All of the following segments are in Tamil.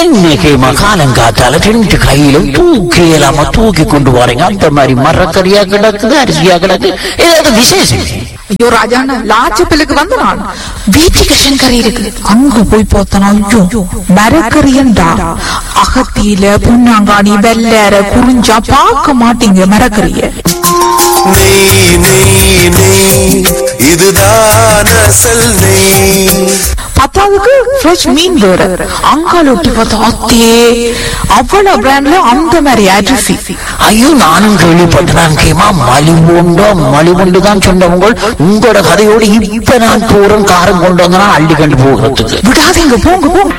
இன்னைக்கு மகாலங்காத்தால ரெண்டு கையிலும் தூக்கி இல்லாம தூக்கி கொண்டு போறீங்க அந்த மாதிரி மரக்கறியா கிடக்குது அரிசியா கிடக்கு ஏதாவது விசேஷம் ஐயோ ராஜாண்ணா லாச்சப்பிலுக்கு வந்து நான் வீட்டுக்கு கறி இருக்கு அங்க போய் பார்த்தனா ஐயோ மரக்கறியண்டா அகத்தியில புண்ணாங்காணி வெள்ளற குறிஞ்சா பார்க்க மாட்டீங்க மரக்கறிய நெய் நெய் நெய் இதுதான் அசல் நெய் பத்தாவதுக்கு ஃப்ரெஷ் மீன் வேற அங்கால ஒட்டி பார்த்தா அத்தே அவ்வளவு பிராண்ட்ல அந்த மாதிரி அரிசி ஐயோ நானும் கேள்விப்பட்டேன் கேமா மலிவுண்டோ மலிவுண்டு தான் சொன்னவங்க உங்களோட கதையோடு இப்ப நான் தூரம் காரம் கொண்டு வந்தனா அள்ளி கண்டு போகிறதுக்கு விடாதீங்க போங்க போங்க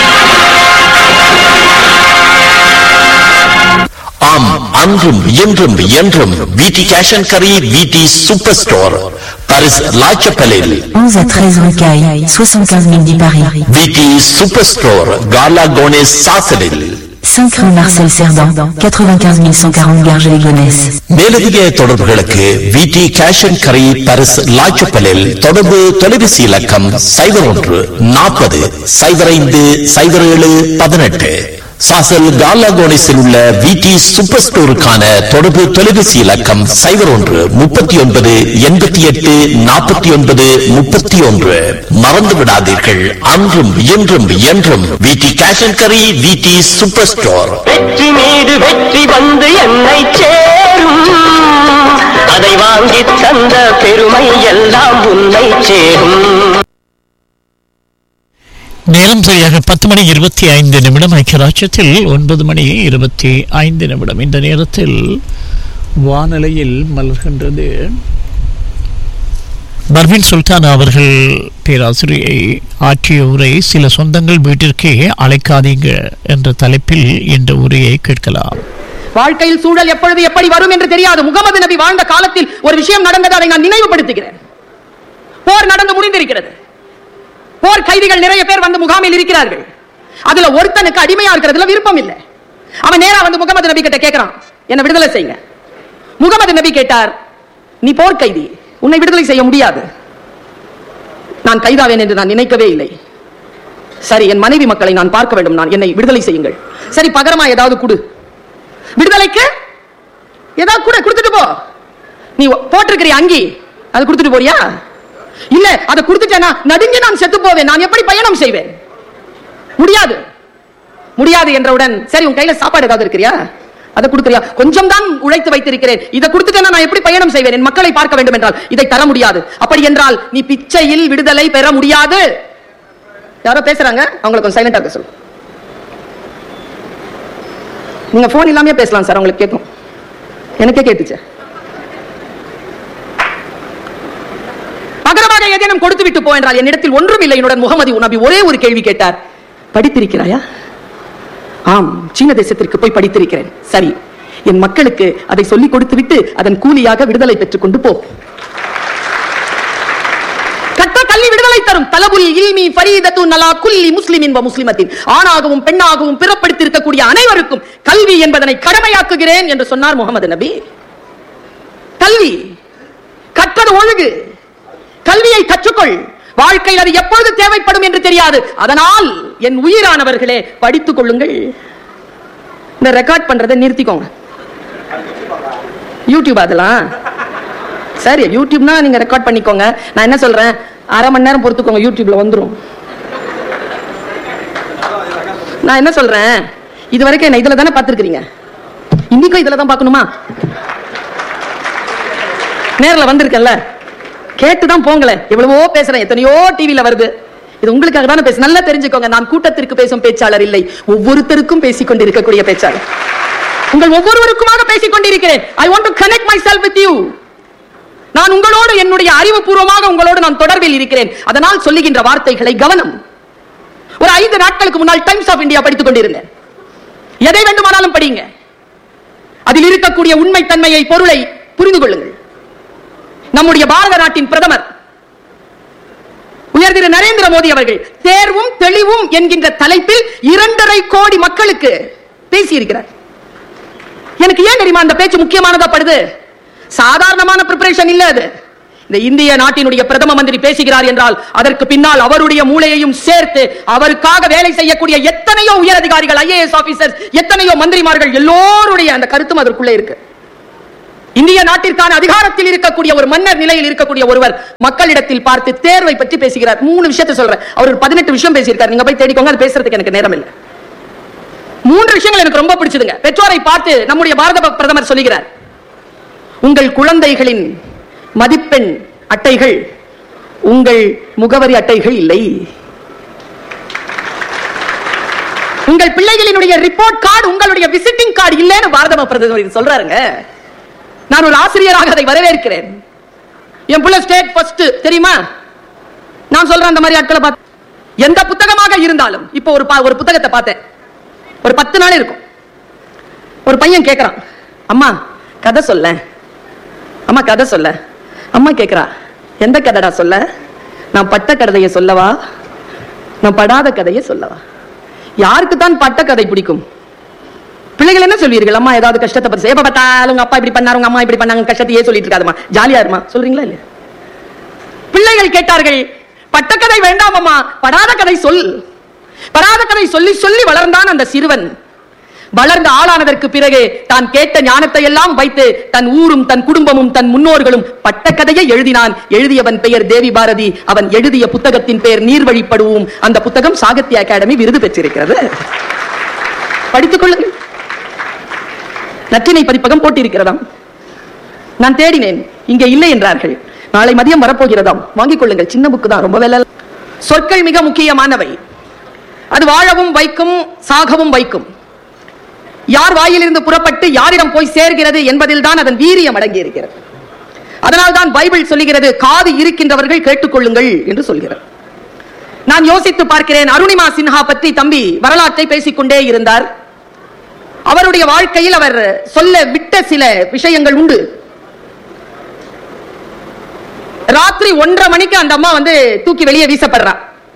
ஆம் அன்றும் இன்றும் என்றும் விடி கேஷ் அண்ட் கரி விடி சூப்பர் ஸ்டோர் பாரிஸ் லாச்சப்பலில் 11 à 13 rue Caille, 75 000 10 Paris. விடி சூப்பர் ஸ்டோர் காலா கோனேஸ் சாசலில் 5 rue Marcel Cerdan, 95 140 Garges-les-Gonesse. மேலதிக தொடர்புகளுக்கு விடி கேஷ் அண்ட் கரி பாரிஸ் லாச்சப்பலில் தொடர்பு தொலைபேசி இலக்கம் சைபர் ஒன்று நாற்பது சைபர் ஐந்து சைபர் ஏழு பதினெட்டு சாசல் காலா கோனேஸில் உள்ள விடி சூப்பர் ஸ்டோருக்கான தொடர்பு தொலைபேசி இலக்கம் சைபர் ஒன்று முப்பத்தி ஒன்பது எண்பத்தி எட்டு நாற்பத்தி ஒன்பது முப்பத்தி ஒன்று மறந்து விடாதீர்கள் அன்றும் இன்றும் என்றும் விடி கேஷ் அண்ட் கரி விடி சூப்பர் ஸ்டோர் வெற்றி மீது வெற்றி வந்து என்னை சேரும் அதை வாங்கி தந்த பெருமை எல்லாம் உன்னை சேரும் நேரம் சரியாக பத்து மணி இருபத்தி ஐந்து நிமிடம் ஐக்கியராட்சத்தில் ஒன்பது மணி இருபத்தி ஐந்து நிமிடம் இந்த நேரத்தில் வானிலையில் மலர்கின்றது பர்வின் சுல்தான் அவர்கள் பேராசிரியை ஆற்றிய உரை சில சொந்தங்கள் வீட்டிற்கே அழைக்காதீங்க என்ற தலைப்பில் இந்த உரையை கேட்கலாம் வாழ்க்கையில் சூழல் எப்பொழுது எப்படி வரும் என்று தெரியாது முகமது நபி வாழ்ந்த காலத்தில் ஒரு விஷயம் நடந்தது அதை நான் நினைவுபடுத்துகிறேன் போர் நடந்து முடிந்திருக்கிறது போர் கைதிகள் நிறைய பேர் வந்து முகாமில் இருக்கிறார்கள் அதுல ஒருத்தனுக்கு அடிமையா இருக்கிறதுல விருப்பம் இல்லை அவன் நேரா வந்து முகமது நபி கிட்ட கேட்கிறான் என்ன விடுதலை செய்யுங்க முகமது நபி கேட்டார் நீ போர் கைதி உன்னை விடுதலை செய்ய முடியாது நான் கைதாவேன் என்று நான் நினைக்கவே இல்லை சரி என் மனைவி மக்களை நான் பார்க்க வேண்டும் நான் என்னை விடுதலை செய்யுங்கள் சரி பகரமா ஏதாவது கொடு விடுதலைக்கு ஏதாவது கூட கொடுத்துட்டு போ நீ போட்டிருக்கிற அங்கி அது கொடுத்துட்டு போறியா இல்ல அதை கொடுத்துட்டேனா நடுங்கி நான் செத்து போவேன் நான் எப்படி பயணம் செய்வேன் முடியாது முடியாது என்றவுடன் சரி உன் கையில சாப்பாடு ஏதாவது இருக்கிறியா அதை கொடுக்கறியா கொஞ்சம் தான் உழைத்து வைத்திருக்கிறேன் இதை கொடுத்துட்டேனா நான் எப்படி பயணம் செய்வேன் என் மக்களை பார்க்க வேண்டும் என்றால் இதை தர முடியாது அப்படி என்றால் நீ பிச்சையில் விடுதலை பெற முடியாது யாரோ பேசுறாங்க அவங்களுக்கு கொஞ்சம் சைலண்டா இருக்க சொல்லு நீங்க போன் இல்லாமே பேசலாம் சார் உங்களுக்கு கேட்கும் எனக்கே கேட்டுச்சு பகரமாக ஏதேனும் கொடுத்து விட்டு போ என்றால் என்னிடத்தில் ஒன்றும் இல்லை என்னுடன் முகமது நபி ஒரே ஒரு கேள்வி கேட்டார் படித்திருக்கிறாயா ஆம் சீன தேசத்திற்கு போய் படித்திருக்கிறேன் சரி என் மக்களுக்கு அதை சொல்லிக் கொடுத்து விட்டு அதன் கூலியாக விடுதலை பெற்றுக் கொண்டு போ கற்ற கல்வி விடுதலை தரும் தலபுல் இல்மி ஃபரீதத்து நலா குல்லி முஸ்லிமின் வ முஸ்லிமத்தின் ஆணாகவும் பெண்ணாகவும் பிறப்படுத்தியிருக்கக்கூடிய அனைவருக்கும் கல்வி என்பதனை கடமையாக்குகிறேன் என்று சொன்னார் முகமது நபி கல்வி கற்றது ஒழுகு கல்வியை கற்றுக்கொள் வாழ்க்கையில் அது எப்பொழுது தேவைப்படும் என்று தெரியாது அதனால் என் உயிரானவர்களே படித்துக் கொள்ளுங்கள் இந்த ரெக்கார்ட் பண்றதை நிறுத்திக்கோங்க யூடியூப் அதெல்லாம் சரி யூடியூப்னா நீங்க ரெக்கார்ட் பண்ணிக்கோங்க நான் என்ன சொல்றேன் அரை மணி நேரம் பொறுத்துக்கோங்க யூடியூப்ல வந்துரும் நான் என்ன சொல்றேன் இது வரைக்கும் என்ன இதுல தானே பார்த்திருக்கிறீங்க இன்னைக்கும் இதுல தான் பார்க்கணுமா நேர்ல வந்திருக்கேன்ல கேட்டுதான் போங்களேன் எவ்வளவோ பேசுறேன் எத்தனையோ டிவில வருது இது உங்களுக்காக தானே பேச நல்லா தெரிஞ்சுக்கோங்க நான் கூட்டத்திற்கு பேசும் பேச்சாளர் இல்லை ஒவ்வொருத்தருக்கும் பேசிக் கொண்டிருக்கக்கூடிய பேச்சாளர் உங்கள் ஒவ்வொருவருக்குமாக பேசிக் கொண்டிருக்கிறேன் I want to connect myself with you நான் உங்களோடு என்னுடைய அறிவுபூர்வமாக உங்களோடு நான் தொடர்பில் இருக்கிறேன் அதனால் சொல்லுகின்ற வார்த்தைகளை கவனம் ஒரு ஐந்து நாட்களுக்கு முன்னால் டைம்ஸ் ஆஃப் இந்தியா படித்துக் கொண்டிருந்தேன் எதை வேண்டுமானாலும் படிங்க அதில் இருக்கக்கூடிய உண்மை தன்மையை பொருளை புரிந்து கொள்ளுங்கள் நம்முடைய பாரத நாட்டின் பிரதமர் உயர் திரு நரேந்திர மோடி அவர்கள் தேர்வும் தெளிவும் என்கின்ற தலைப்பில் இரண்டரை கோடி மக்களுக்கு பேசியிருக்கிறார் எனக்கு ஏன் தெரியுமா அந்த பேச்சு முக்கியமானதா படுது சாதாரணமான ப்ரிப்பரேஷன் இல்ல அது இந்த இந்திய நாட்டினுடைய பிரதம மந்திரி பேசுகிறார் என்றால் அதற்கு பின்னால் அவருடைய மூளையையும் சேர்த்து அவருக்காக வேலை செய்யக்கூடிய எத்தனையோ உயர் அதிகாரிகள் ஐஏஎஸ் ஆபீசர் எத்தனையோ மந்திரிமார்கள் எல்லோருடைய அந்த கருத்தும் அதற்குள்ளே இருக்கு இந்திய நாட்டிற்கான அதிகாரத்தில் இருக்கக்கூடிய ஒரு மன்னர் நிலையில் இருக்கக்கூடிய ஒருவர் மக்களிடத்தில் பார்த்து தேர்வை பற்றி பேசுகிறார் மூணு விஷயத்தை சொல்றேன் அவர் ஒரு பதினெட்டு விஷயம் பேசியிருக்காரு நீங்க போய் தேடிக்கோங்க அது பேசுறதுக்கு எனக்கு நேரம் இல்லை மூன்று விஷயங்கள் எனக்கு ரொம்ப பிடிச்சதுங்க பெற்றோரை பார்த்து நம்முடைய பாரத பிரதமர் சொல்லுகிறார் உங்கள் குழந்தைகளின் மதிப்பெண் அட்டைகள் உங்கள் முகவரி அட்டைகள் இல்லை உங்கள் பிள்ளைகளினுடைய ரிப்போர்ட் கார்டு உங்களுடைய விசிட்டிங் கார்டு இல்லைன்னு பாரத பிரதமர் இது சொல்றாருங்க நான் ஒரு ஆசிரியராக அதை வரவேற்கிறேன் என் பிள்ளை ஸ்டேட் ஃபர்ஸ்ட் தெரியுமா நான் சொல்றேன் அந்த மாதிரி ஆட்களை பார்த்து எந்த புத்தகமாக இருந்தாலும் இப்போ ஒரு பா- ஒரு புத்தகத்தை பார்த்தேன் ஒரு பத்து நாள் இருக்கும் ஒரு பையன் கேட்கறான் அம்மா கதை சொல்ல அம்மா கதை சொல்ல அம்மா கேட்கறா எந்த கதைடா சொல்ல நான் பட்ட கதையை சொல்லவா நான் படாத கதையை சொல்லவா யாருக்கு தான் பட்ட கதை பிடிக்கும் பிள்ளைகள் என்ன சொல்வீர்கள் அம்மா ஏதாவது கஷ்டத்தை பத்தி எப்ப பார்த்தாலும் உங்க அப்பா இப்படி பண்ணாரு உங்க அம்மா இப்படி பண்ணாங்க கஷ்டத்தையே சொல்லிட்டு இருக்காதுமா ஜாலியா இருமா சொல்றீங்களா இல்லையா பிள்ளைகள் கேட்டார்கள் பட்டக்கதை வேண்டாம் அம்மா படாத கதை சொல் படாத கதை சொல்லி சொல்லி வளர்ந்தான் அந்த சிறுவன் வளர்ந்த ஆளானதற்கு பிறகு தான் கேட்ட ஞானத்தை எல்லாம் வைத்து தன் ஊரும் தன் குடும்பமும் தன் முன்னோர்களும் பட்ட கதையை எழுதினான் எழுதியவன் பெயர் தேவி பாரதி அவன் எழுதிய புத்தகத்தின் பெயர் நீர்வழிப்படுவோம் அந்த புத்தகம் சாகித்ய அகாடமி விருது பெற்றிருக்கிறது படித்துக் கொள்ளுங்கள் நற்றினை பதிப்பகம் போட்டிருக்கிறதாம் நான் தேடினேன் இங்கே இல்லை என்றார்கள் நாளை மதியம் வரப்போகிறதாம் வாங்கிக் கொள்ளுங்கள் சின்ன புக்கு தான் ரொம்ப விலை சொற்கள் மிக முக்கியமானவை அது வாழவும் வைக்கும் சாகவும் வைக்கும் யார் வாயிலிருந்து புறப்பட்டு யாரிடம் போய் சேர்கிறது என்பதில் தான் அதன் வீரியம் அடங்கி இருக்கிறது அதனால் தான் பைபிள் சொல்லுகிறது காது இருக்கின்றவர்கள் கேட்டுக்கொள்ளுங்கள் என்று சொல்கிறது நான் யோசித்து பார்க்கிறேன் அருணிமா சின்ஹா பற்றி தம்பி வரலாற்றை பேசிக்கொண்டே இருந்தார் அவருடைய வாழ்க்கையில் அவர் சொல்ல விட்ட சில விஷயங்கள் உண்டு ராத்திரி ஒன்றரை மணிக்கு அந்த அம்மா வந்து தூக்கி வெளியே வீசப்படுறா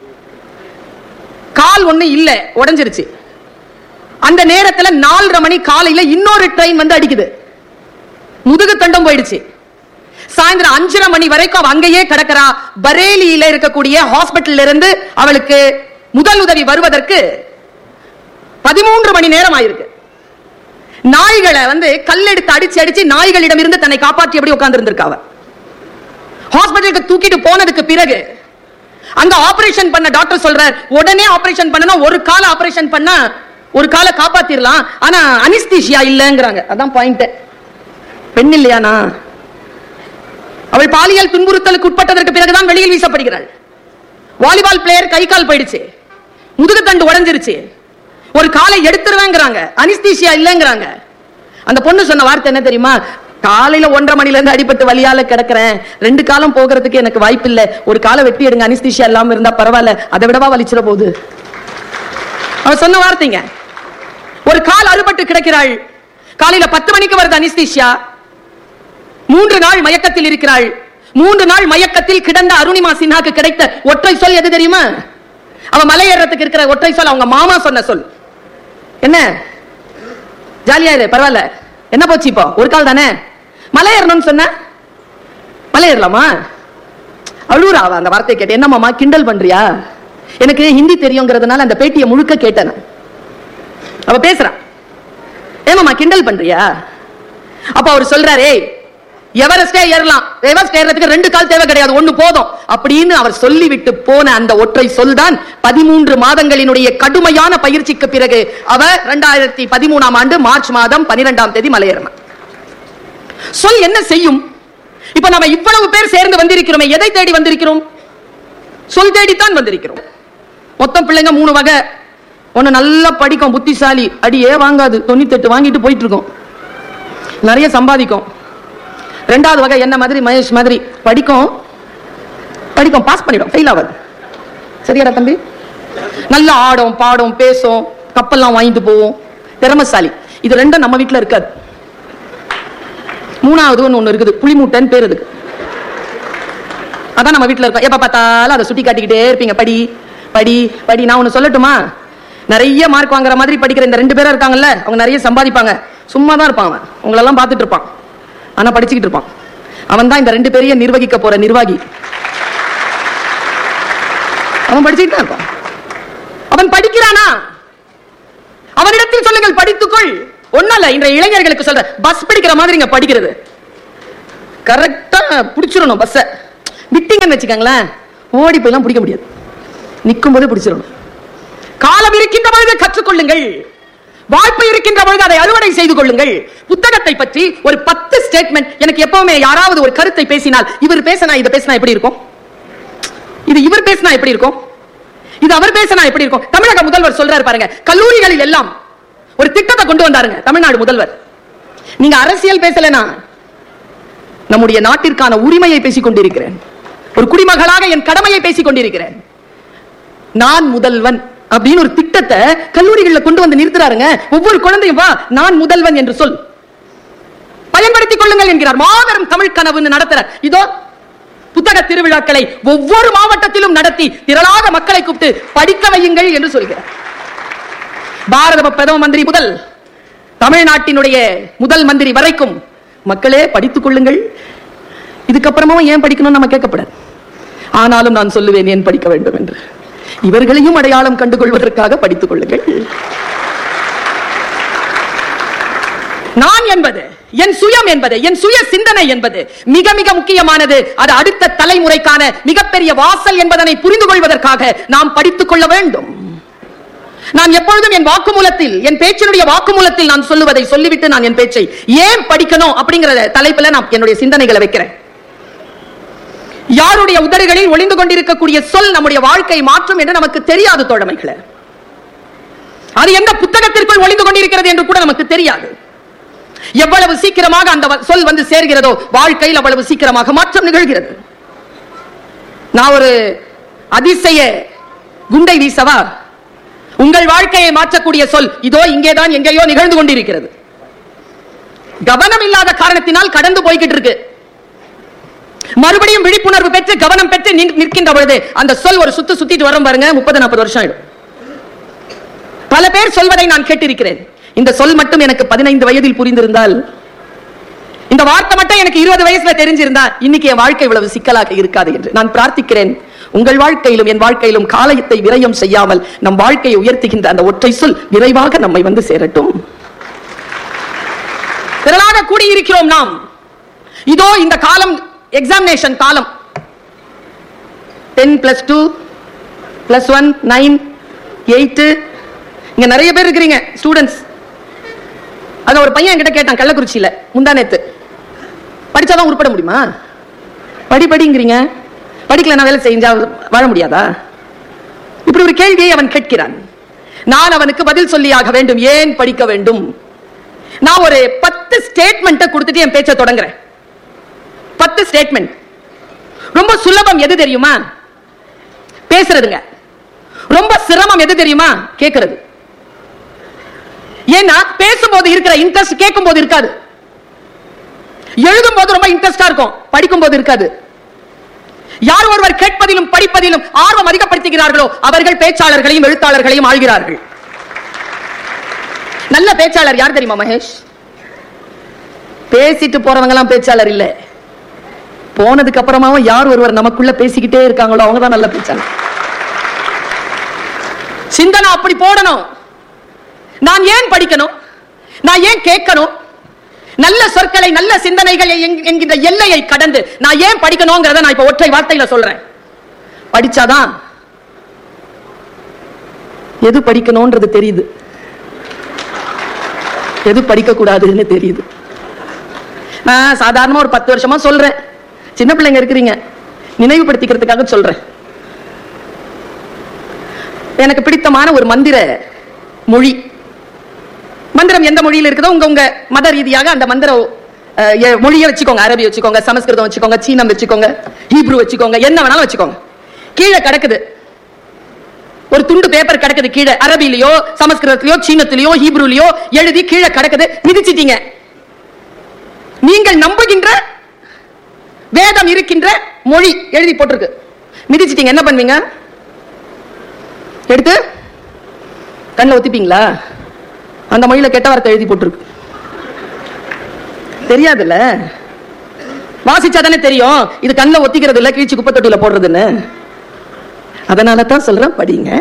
கால் ஒண்ணு இல்ல உடைஞ்சிருச்சு அந்த நேரத்துல நாலரை மணி காலையில இன்னொரு ட்ரெயின் வந்து அடிக்குது முதுகு தண்டம் போயிடுச்சு சாயந்தரம் அஞ்சரை மணி வரைக்கும் அவ அங்கேயே கிடக்கிறா பரேலியில இருக்கக்கூடிய ஹாஸ்பிட்டல்ல இருந்து அவளுக்கு முதல் உதவி வருவதற்கு பதிமூன்று மணி நேரம் ஆயிருக்கு நாய்களை வந்து கல்லெடுத்து அடிச்சு அடிச்சு நாய்களிடம் இருந்து தன்னை காப்பாற்றி எப்படி உட்கார்ந்து இருந்திருக்காவ ஹாஸ்பிட்டலுக்கு தூக்கிட்டு போனதுக்கு பிறகு அங்க ஆபரேஷன் பண்ண டாக்டர் சொல்றார் உடனே ஆபரேஷன் பண்ணனும் ஒரு கால ஆபரேஷன் பண்ணா ஒரு காலை காப்பாத்திரலாம் ஆனா அனிஸ்தீஷியா இல்லங்கிறாங்க அதான் பாயிண்ட் பெண் இல்லையானா அவள் பாலியல் துன்புறுத்தலுக்கு உட்பட்டதற்கு பிறகுதான் வெளியில் வீசப்படுகிறாள் வாலிபால் பிளேயர் கை கால் போயிடுச்சு முதுகு தண்டு உடைஞ்சிருச்சு ஒரு காலை எடுத்துருவேங்கிறாங்க அனிஸ்தீஷியா இல்லங்கிறாங்க அந்த பொண்ணு சொன்ன வார்த்தை என்ன தெரியுமா காலையில ஒன்றரை மணில இருந்து அடிபட்டு வலியால கிடக்குறேன் ரெண்டு காலம் போகிறதுக்கு எனக்கு வாய்ப்பு இல்ல ஒரு காலை வெட்டி எடுங்க அனிஸ்தீஷியா இல்லாம இருந்தா பரவாயில்ல அதை விடவா வலிச்சிட போகுது அவ சொன்ன வார்த்தைங்க ஒரு கால் அறுபட்டு கிடக்கிறாள் காலையில பத்து மணிக்கு வருது அனிஸ்தீஷியா மூன்று நாள் மயக்கத்தில் இருக்கிறாள் மூன்று நாள் மயக்கத்தில் கிடந்த அருணிமா சின்ஹாக்கு கிடைத்த ஒற்றை சொல் எது தெரியுமா அவ மலை ஏறத்துக்கு இருக்கிற ஒற்றை சொல் அவங்க மாமா சொன்ன சொல் என்ன ஜாலியா இரு பரவாயில்ல என்ன போச்சு இப்போ ஒரு கால் தானே மலை ஏறணும்னு சொன்ன மலை ஏறலாமா அழுவுறா அவ அந்த வார்த்தையை கேட்டு என்ன மாமா கிண்டல் பண்றியா எனக்கு ஹிந்தி தெரியுங்கிறதுனால அந்த பேட்டியை முழுக்க கேட்டேன் நான். அவ பேசுறா ஏமாமா கிண்டல் பண்றியா அப்ப அவர் சொல்றாரே எவரெஸ்டே ஏறலாம் எவரெஸ்ட் ஏறதுக்கு ரெண்டு கால் தேவை கிடையாது ஒண்ணு போதும் அப்படின்னு அவர் சொல்லிவிட்டு போன அந்த ஒற்றை சொல் தான் பதிமூன்று மாதங்களினுடைய கடுமையான பயிற்சிக்கு பிறகு அவர் இரண்டாயிரத்தி பதிமூணாம் ஆண்டு மார்ச் மாதம் பனிரெண்டாம் தேதி மலையேறினார் சொல் என்ன செய்யும் இப்ப நம்ம இவ்வளவு பேர் சேர்ந்து வந்திருக்கிறோமே எதை தேடி வந்திருக்கிறோம் சொல் தேடித்தான் வந்திருக்கிறோம் மொத்தம் பிள்ளைங்க மூணு வகை ஒன்னு நல்லா படிக்கும் புத்திசாலி அடியே வாங்காது தொண்ணூத்தெட்டு வாங்கிட்டு போயிட்டு இருக்கோம் நிறைய சம்பாதிக்கும் ரெண்டாவது வகை என்ன மாதிரி மகேஷ் மாதிரி படிக்கும் படிக்கும் பாஸ் பண்ணிடும் ஃபெயில் ஆகாது சரியாடா தம்பி நல்லா ஆடும் பாடும் பேசும் கப்பல்லாம் வாங்கிட்டு போவோம் திறமசாலி இது ரெண்டும் நம்ம வீட்ல இருக்காது மூணாவது ஒண்ணு ஒண்ணு இருக்குது புளிமூட்டைன்னு பேர் இதுக்கு அதான் நம்ம வீட்ல இருக்கோம் எப்ப பார்த்தாலும் அதை சுட்டி காட்டிக்கிட்டே இருப்பீங்க படி படி படி நான் ஒண்ணு சொல்லட்டுமா நிறைய மார்க் வாங்குற மாதிரி படிக்கிற இந்த ரெண்டு பேரும் இருக்காங்கல்ல அவங்க நிறைய சம்பாதிப்பாங்க சும்மா தான் இருப்பான் அவன் உங்களெல்லாம் பார்த்துட்டு இருப்பான் ஆனா படிச்சுக்கிட்டு இருப்பான் அவன் தான் இந்த ரெண்டு பேரையும் நிர்வகிக்க போற நிர்வாகி அவன் படிச்சுட்டு தான் இருப்பான் அவன் படிக்கிறானா அவனிடத்தில் சொல்லுங்கள் படித்துக்கொள் ஒண்ணல்ல இன்றைய இளைஞர்களுக்கு சொல்ற பஸ் பிடிக்கிற மாதிரி இங்க படிக்கிறது கரெக்டா பிடிச்சிடணும் பஸ்ஸ விட்டீங்கன்னு வச்சுக்கோங்களேன் ஓடி போயெல்லாம் பிடிக்க முடியாது நிற்கும் போது பிடிச்சிடணும் காலம் இருக்கின்ற பொழுது கற்றுக்கொள்ளுங்கள் வாய்ப்பு இருக்கின்ற பொழுது அதை அறுவடை செய்து கொள்ளுங்கள் புத்தகத்தை பற்றி ஒரு பத்து ஸ்டேட்மெண்ட் எனக்கு எப்பவுமே யாராவது ஒரு கருத்தை பேசினால் இவர் பேசினா இதை பேசினா எப்படி இருக்கும் இது இவர் பேசினா எப்படி இருக்கும் இது அவர் பேசினா எப்படி இருக்கும் தமிழக முதல்வர் சொல்றாரு பாருங்க கல்லூரிகளில் எல்லாம் ஒரு திட்டத்தை கொண்டு வந்தாருங்க தமிழ்நாடு முதல்வர் நீங்க அரசியல் பேசலனா நம்முடைய நாட்டிற்கான உரிமையை பேசிக் கொண்டிருக்கிறேன் ஒரு குடிமகளாக என் கடமையை பேசிக் கொண்டிருக்கிறேன் நான் முதல்வன் அப்படின்னு ஒரு திட்டத்தை கல்லூரிகளில் கொண்டு வந்து நிறுத்துறாருங்க ஒவ்வொரு குழந்தையும் வா நான் முதல்வன் என்று சொல் பயன்படுத்திக் கொள்ளுங்கள் என்கிறார் மாபெரும் தமிழ் கனவுன்னு நடத்துற இதோ புத்தக திருவிழாக்களை ஒவ்வொரு மாவட்டத்திலும் நடத்தி திரளாக மக்களை கூப்பிட்டு படிக்க வையுங்கள் என்று சொல்கிறார் பாரத பிரதம மந்திரி முதல் தமிழ்நாட்டினுடைய முதல் மந்திரி வரைக்கும் மக்களே படித்துக் கொள்ளுங்கள் இதுக்கப்புறமா ஏன் படிக்கணும் நம்ம கேட்கப்படாது ஆனாலும் நான் சொல்லுவேன் ஏன் படிக்க வேண்டும் என்று இவர்களையும் அடையாளம் கண்டுகொள்வதற்காக படித்துக் கொள்ளுங்கள் நான் என்பது என் சுயம் என்பது என் சுய சிந்தனை என்பது மிக மிக முக்கியமானது அது அடுத்த தலைமுறைக்கான மிகப்பெரிய வாசல் என்பதனை புரிந்து கொள்வதற்காக நாம் படித்துக் கொள்ள வேண்டும் நான் எப்பொழுதும் என் வாக்குமூலத்தில் என் பேச்சினுடைய வாக்குமூலத்தில் நான் சொல்லுவதை சொல்லிவிட்டு நான் என் பேச்சை ஏன் படிக்கணும் அப்படிங்கிற தலைப்புல நான் என்னுடைய சிந்தனைகளை வைக்கிறேன் யாருடைய உதடுகளில் ஒளிந்து கொண்டிருக்கக்கூடிய சொல் நம்முடைய வாழ்க்கை மாற்றும் என்று நமக்கு தெரியாது தோழமைகளை அது எந்த புத்தகத்திற்குள் ஒளிந்து கொண்டிருக்கிறது என்று கூட நமக்கு தெரியாது எவ்வளவு சீக்கிரமாக அந்த வ- சொல் வந்து சேர்கிறதோ வாழ்க்கையில் அவ்வளவு சீக்கிரமாக மாற்றம் நிகழ்கிறது நான் ஒரு அதிசய குண்டை வீசவா உங்கள் வாழ்க்கையை மாற்றக்கூடிய சொல் இதோ இங்கேதான் எங்கேயோ நிகழ்ந்து கொண்டிருக்கிறது கவனம் இல்லாத காரணத்தினால் கடந்து போய்கிட்டு இருக்கு மறுபடியும் விழிப்புணர்வு பெற்று கவனம் பெற்று நின்- நிற்கின்ற பொழுது அந்த சொல் ஒரு சுத்து சுத்திட்டு வரும் பாருங்க முப்பது நாற்பது வருஷம் ஆயிடும் பல பேர் சொல்வதை நான் கேட்டிருக்கிறேன் இந்த சொல் மட்டும் எனக்கு பதினைந்து வயதில் புரிந்திருந்தால் இந்த வார்த்தை மட்டும் எனக்கு இருபது வயசுல தெரிஞ்சிருந்தா இன்னைக்கு என் வாழ்க்கை இவ்வளவு சிக்கலாக இருக்காது என்று நான் பிரார்த்திக்கிறேன் உங்கள் வாழ்க்கையிலும் என் வாழ்க்கையிலும் காலயத்தை விரயம் செய்யாமல் நம் வாழ்க்கையை உயர்த்துகின்ற அந்த ஒற்றை சொல் விரைவாக நம்மை வந்து சேரட்டும் திரளாக கூடியிருக்கிறோம் நாம் இதோ இந்த காலம் எக்ஸாமினேஷன் காலம் ten plus two plus one nine eight இங்க நிறைய பேர் இருக்கிறீங்க ஸ்டூடெண்ட்ஸ் அத ஒரு பையன் என்கிட்ட கேட்டான் கள்ளக்குறிச்சியில முந்தா நேத்து படிச்சாதான் உருப்பட முடியுமா படி படிங்கிறீங்க படிக்கலன்னா வேலை செஞ்சா வாழ முடியாதா இப்படி ஒரு கேள்வியை அவன் கேட்கிறான் நான் அவனுக்கு பதில் சொல்லியாக வேண்டும் ஏன் படிக்க வேண்டும் நான் ஒரு பத்து ஸ்டேட்மெண்ட்டை கொடுத்துட்டு என் பேச்சை தொடங்குறேன் பத்து ஸ்டேட்மெண்ட் ரொம்ப சுலபம் எது தெரியுமா பேசுறதுங்க ரொம்ப சிரமம் எது தெரியுமா கேட்கிறது ஏன்னா பேசும்போது இருக்கிற இன்ட்ரெஸ்ட் கேட்கும் போது இருக்காது எழுதும் போது ரொம்ப இன்ட்ரெஸ்டா இருக்கும் படிக்கும் போது இருக்காது யார் ஒருவர் கேட்பதிலும் படிப்பதிலும் ஆர்வம் அதிகப்படுத்துகிறார்களோ அவர்கள் பேச்சாளர்களையும் எழுத்தாளர்களையும் ஆள்கிறார்கள் நல்ல பேச்சாளர் யார் தெரியுமா மகேஷ் பேசிட்டு போறவங்க எல்லாம் பேச்சாளர் இல்ல போனதுக்கு அப்புறமாவும் யார் ஒருவர் நமக்குள்ள பேசிக்கிட்டே இருக்காங்களோ அவங்க தான் நல்ல பேச்சாளர் சிந்தனை அப்படி போடணும் நான் ஏன் படிக்கணும் நான் ஏன் கேட்கணும் நல்ல சொற்களை நல்ல சிந்தனைகள் என்- என்கின்ற எல்லையை கடந்து நான் ஏன் படிக்கணுங்கிறத நான் இப்ப ஒற்றை வார்த்தையில சொல்றேன் படிச்சாதான் எது படிக்கணும்ன்றது தெரியுது எது படிக்க கூடாதுன்னு தெரியுது நான் சாதாரணமா ஒரு பத்து வருஷமா சொல்றேன் சின்ன பிள்ளைங்க இருக்கிறீங்க நினைவுபடுத்திக்கிறதுக்காக சொல்றேன் எனக்கு பிடித்தமான ஒரு மந்திர மொழி மந்திரம் எந்த மொழியில் இருக்குதோ உங்க உங்க மத ரீதியாக அந்த மந்திர அஹ், எ- மொழியை வச்சுக்கோங்க அரபி வச்சுக்கோங்க சமஸ்கிருதம் வச்சுக்கோங்க சீனம் வச்சுக்கோங்க ஹீப்ரு வச்சுக்கோங்க என்ன வேணாலும் வச்சுக்கோங்க கீழே கிடக்குது ஒரு துண்டு பேப்பர் கிடக்குது கீழே அரபிலையோ சமஸ்கிருதத்திலயோ சீனத்திலயோ ஹீப்ருலயோ எழுதி கீழே கிடக்குது மிதிச்சிட்டீங்க நீங்கள் நம்புகின்ற வேதம் இருக்கின்ற மொழி எழுதி போட்டிருக்கு மிதிச்சிட்டீங்க என்ன பண்ணுவீங்க எடுத்து கண்ணில் ஒத்திப்பீங்களா அந்த மொழியில கெட்ட வார்த்தை எழுதி போட்டிருக்கு தெரியாதுல்ல வாசிச்சாதானே தெரியும் இது கண்ணில் ஒத்திக்கிறது இல்ல கீழ்ச்சி குப்பை தொட்டியில போடுறதுன்னு அதனால தான் சொல்றேன் படிங்க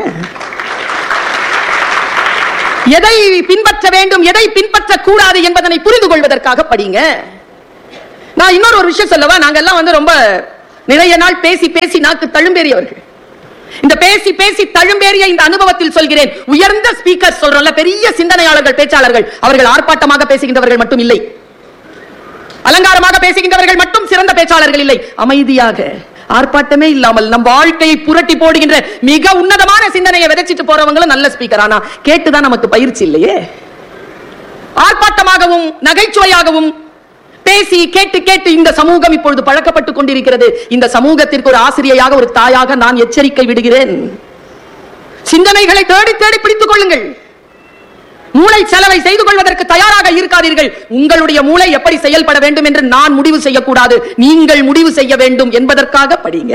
எதை பின்பற்ற வேண்டும் எதை பின்பற்ற கூடாது என்பதனை புரிந்து கொள்வதற்காக படிங்க நான் இன்னொரு ஒரு விஷயம் சொல்லவா நாங்க எல்லாம் வந்து ரொம்ப நிறைய நாள் பேசி பேசி நாக்கு தழும்பேறியவர்கள் இந்த பேசி பேசி தழும்பேறிய இந்த அனுபவத்தில் சொல்கிறேன் உயர்ந்த ஸ்பீக்கர் சொல்றோம்ல பெரிய சிந்தனையாளர்கள் பேச்சாளர்கள் அவர்கள் ஆர்ப்பாட்டமாக பேசுகின்றவர்கள் மட்டும் இல்லை அலங்காரமாக பேசுகின்றவர்கள் மட்டும் சிறந்த பேச்சாளர்கள் இல்லை அமைதியாக ஆர்ப்பாட்டமே இல்லாமல் நம் வாழ்க்கையை புரட்டி போடுகின்ற மிக உன்னதமான சிந்தனையை விதைச்சிட்டு போறவங்களும் நல்ல ஸ்பீக்கர் ஆனா கேட்டுதான் நமக்கு பயிற்சி இல்லையே ஆர்ப்பாட்டமாகவும் நகைச்சுவையாகவும் பேசி கேட்டு கேட்டு இந்த சமூகம் இப்பொழுது பழக்கப்பட்டுக் கொண்டிருக்கிறது இந்த சமூகத்திற்கு ஒரு ஆசிரியையாக ஒரு தாயாக நான் எச்சரிக்கை விடுகிறேன் சிந்தனைகளை தேடி தேடி பிடித்துக் கொள்ளுங்கள் மூளை செலவை செய்து கொள்வதற்கு தயாராக இருக்காதீர்கள் உங்களுடைய மூளை எப்படி செயல்பட வேண்டும் என்று நான் முடிவு செய்யக்கூடாது நீங்கள் முடிவு செய்ய வேண்டும் என்பதற்காக படிங்க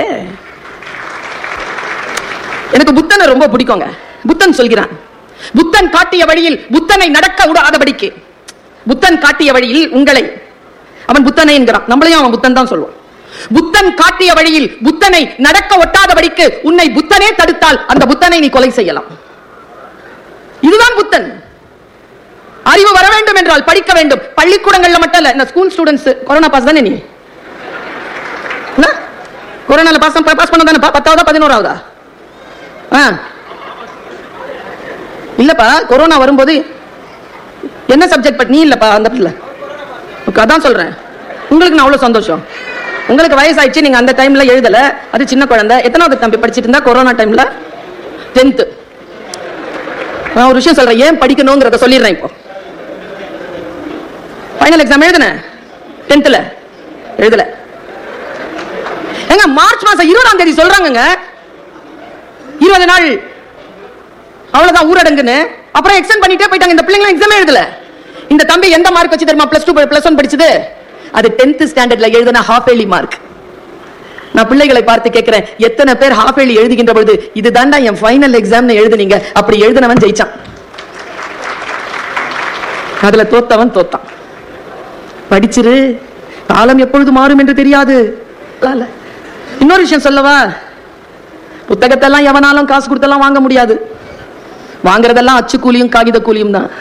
எனக்கு புத்தனை ரொம்ப பிடிக்குங்க புத்தன் சொல்கிறான் புத்தன் காட்டிய வழியில் புத்தனை நடக்க விடாதபடிக்கு புத்தன் காட்டிய வழியில் உங்களை அவன் புத்தனை என்கிறான் நம்மளையும் அவன் புத்தன் தான் சொல்லுவான் புத்தன் காட்டிய வழியில் புத்தனை நடக்க ஒட்டாதபடிக்கு உன்னை புத்தனே தடுத்தால் அந்த புத்தனை நீ கொலை செய்யலாம் இதுதான் புத்தன் அறிவு வர வேண்டும் என்றால் படிக்க வேண்டும் பள்ளிக்கூடங்கள்ல மட்டும் இல்ல இந்த ஸ்கூல் ஸ்டூடெண்ட்ஸ் கொரோனா பாஸ் தானே நீ என்ன? கொரோனால பாஸ் பாஸ் பண்ண தானே பத்தாவதா பதினோராவதா ஆ. இல்லப்பா கொரோனா வரும்போது என்ன சப்ஜெக்ட் பட் நீ இல்லப்பா அந்த பிள்ளை Okay, அதான் சொல்றேன் உங்களுக்கு நான் அவ்வளவு சந்தோஷம் உங்களுக்கு வயசாயிடுச்சு நீங்க அந்த டைம்ல எழுதல அது சின்ன குழந்தை எத்தனாவது தம்பி படிச்சிட்டு இருந்தா கொரோனா டைம்ல டென்த் நான் ஒரு விஷயம் சொல்றேன் ஏன் படிக்கணுங்கிறத சொல்லிடுறேன் இப்போ ஃபைனல் எக்ஸாம் எழுதுன டென்த்ல எழுதல ஏங்க மார்ச் மாசம் இருபதாம் தேதி சொல்றாங்கங்க இருபது நாள் அவ்வளவுதான் ஊரடங்குன்னு அப்புறம் எக்ஸ்டெண்ட் பண்ணிட்டே போயிட்டாங்க இந்த பிள்ளைங்க எக்ஸாம் எழுதல இந்த தம்பி எந்த மார்க் வச்சு தெரியுமா பிளஸ் டூ பிளஸ் ஒன் படிச்சது அது டென்த் ஸ்டாண்டர்ட்ல எழுதின ஹாஃப் ஏர்லி மார்க் நான் பிள்ளைகளை பார்த்து கேட்கிறேன் எத்தனை பேர் ஹாஃப் ஏர்லி எழுதுகின்ற பொழுது இதுதான்டா என் ஃபைனல் எக்ஸாம்னு எழுதுனீங்க அப்படி எழுதினவன் ஜெயிச்சான் அதுல தோத்தவன் தோத்தான் படிச்சிரு காலம் எப்பொழுது மாறும் என்று தெரியாது இல்ல. இன்னொரு விஷயம் சொல்லவா புத்தகத்தை எல்லாம் எவனாலும் காசு கொடுத்தெல்லாம் வாங்க முடியாது வாங்குறதெல்லாம் அச்சு கூலியும் காகித கூலியும் தான்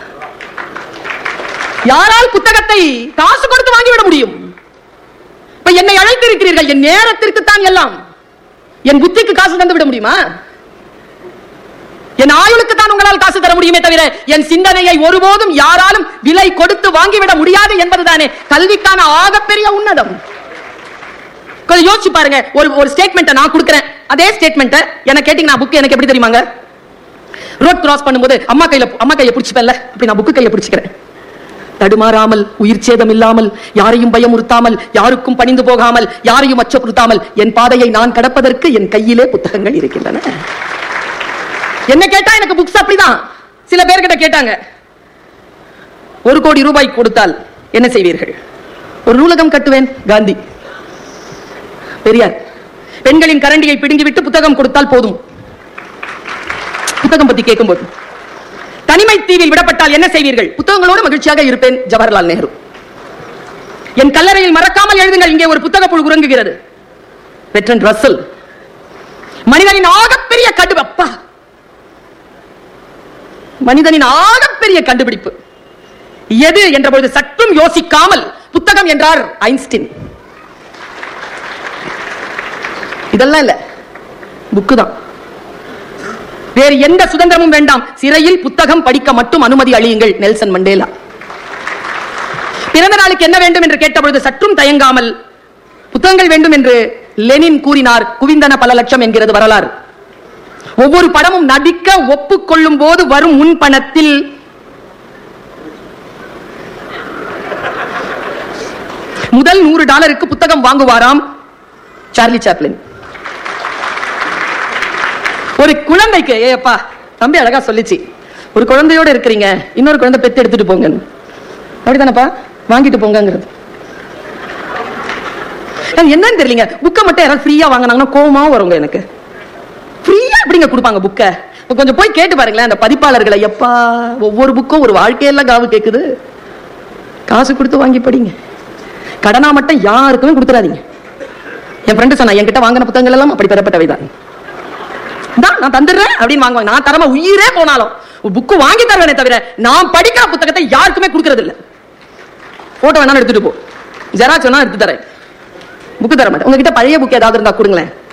யாரால் புத்தகத்தை காசு கொடுத்து வாங்கிவிட முடியும் இப்ப என்னை அழைத்திருக்கிறீர்கள் என் நேரத்திற்கு தான் எல்லாம் என் புத்திக்கு காசு தந்து விட முடியுமா என் ஆயுளுக்கு தான் உங்களால் காசு தர முடியுமே தவிர என் சிந்தனையை ஒருபோதும் யாராலும் விலை கொடுத்து வாங்கிவிட முடியாது என்பதுதானே கல்விக்கான ஆகப்பெரிய உன்னதம் கொஞ்சம் யோசிச்சு பாருங்க ஒரு ஒரு ஸ்டேட்மெண்ட்டை நான் கொடுக்கிறேன் அதே ஸ்டேட்மெண்ட்டை எனக்கு கேட்டீங்கன்னா புக் எனக்கு எப்படி தெரியுமாங்க ரோட் கிராஸ் பண்ணும்போது அம்மா கையில அம்மா கையை பிடிச்சிப்பேன்ல அப்படி நான் புக்கு கையை பிடிச்சிக்கிறேன் தடுமாறாமல் உயிர் சேதம் இல்லாமல் யாரையும் பயமுறுத்தாமல் யாருக்கும் பணிந்து போகாமல் யாரையும் அச்சப்படுத்தாமல் என் பாதையை நான் கடப்பதற்கு என் கையிலே புத்தகங்கள் இருக்கின்றன என்ன கேட்டா எனக்கு புக்ஸ் அப்படிதான் சில பேர்கிட்ட கேட்டாங்க ஒரு கோடி ரூபாய் கொடுத்தால் என்ன செய்வீர்கள் ஒரு நூலகம் கட்டுவேன் காந்தி பெரியார் பெண்களின் கரண்டியை பிடுங்கிவிட்டு புத்தகம் கொடுத்தால் போதும் புத்தகம் பத்தி கேட்கும்போது தனிமை தீவில் விடப்பட்டால் என்ன செய்வீர்கள் புத்தகங்களோடு மகிழ்ச்சியாக இருப்பேன் ஜவஹர்லால் நேரு என் கல்லறையில் மறக்காமல் எழுதுங்கள் இங்கே ஒரு புத்தக புழு உறங்குகிறது பெட்ரன் ரசல் மனிதனின் ஆகப்பெரிய கண்டு அப்பா மனிதனின் ஆகப்பெரிய கண்டுபிடிப்பு எது என்ற பொழுது சற்றும் யோசிக்காமல் புத்தகம் என்றார் ஐன்ஸ்டீன் இதெல்லாம் இல்ல புக்கு தான் வேறு எந்த சுதந்திரமும் வேண்டாம் சிறையில் புத்தகம் படிக்க மட்டும் அனுமதி அளியுங்கள் நெல்சன் மண்டேலா பிறந்த நாளுக்கு என்ன வேண்டும் என்று கேட்டபொழுது சற்றும் தயங்காமல் புத்தகங்கள் வேண்டும் என்று லெனின் கூறினார் குவிந்தன பல லட்சம் என்கிறது வரலாறு ஒவ்வொரு படமும் நடிக்க ஒப்புக்கொள்ளும் போது வரும் முன் பணத்தில் முதல் நூறு டாலருக்கு புத்தகம் வாங்குவாராம் சார்லி சாப்ளின் ஒரு குழந்தைக்கு ஏப்பா தம்பி அழகா சொல்லிச்சு ஒரு குழந்தையோட இருக்கிறீங்க இன்னொரு குழந்தை பெத்து எடுத்துட்டு போங்க அப்படிதானப்பா வாங்கிட்டு போங்கிறது அது என்னன்னு தெரியலங்க புக்கை மட்டும் யாராவது ஃப்ரீயா வாங்கினாங்கன்னா கோவமா வருங்க எனக்கு ஃப்ரீயா எப்படிங்க கொடுப்பாங்க புக்கை கொஞ்சம் போய் கேட்டு பாருங்களேன் அந்த பதிப்பாளர்களை எப்பா ஒவ்வொரு புக்கும் ஒரு வாழ்க்கையெல்லாம் காவு கேக்குது காசு கொடுத்து வாங்கி படிங்க கடனா மட்டும் யாருக்குமே கொடுத்துறாதீங்க என் ஃப்ரெண்டு சொன்னா என்கிட்ட வாங்கின புத்தகங்கள் எல்லாம் அப்படி பெறப்பட்டவை தான் தான் நான் தந்துடுறேன் அப்படின்னு வாங்குவாங்க நான் தரமா உயிரே போனாலும் புக்கு வாங்கி தருவேனே தவிர நான் படிக்கிற புத்தகத்தை யாருக்குமே கொடுக்கறது இல்ல போட்டோ வேணாலும் எடுத்துட்டு போ ஜெராக்ஸ் வேணா எடுத்து தரேன் புக்கு தர மாட்டேன் உங்ககிட்ட பழைய புக் ஏதாவது இருந்தா கொடுங்களேன்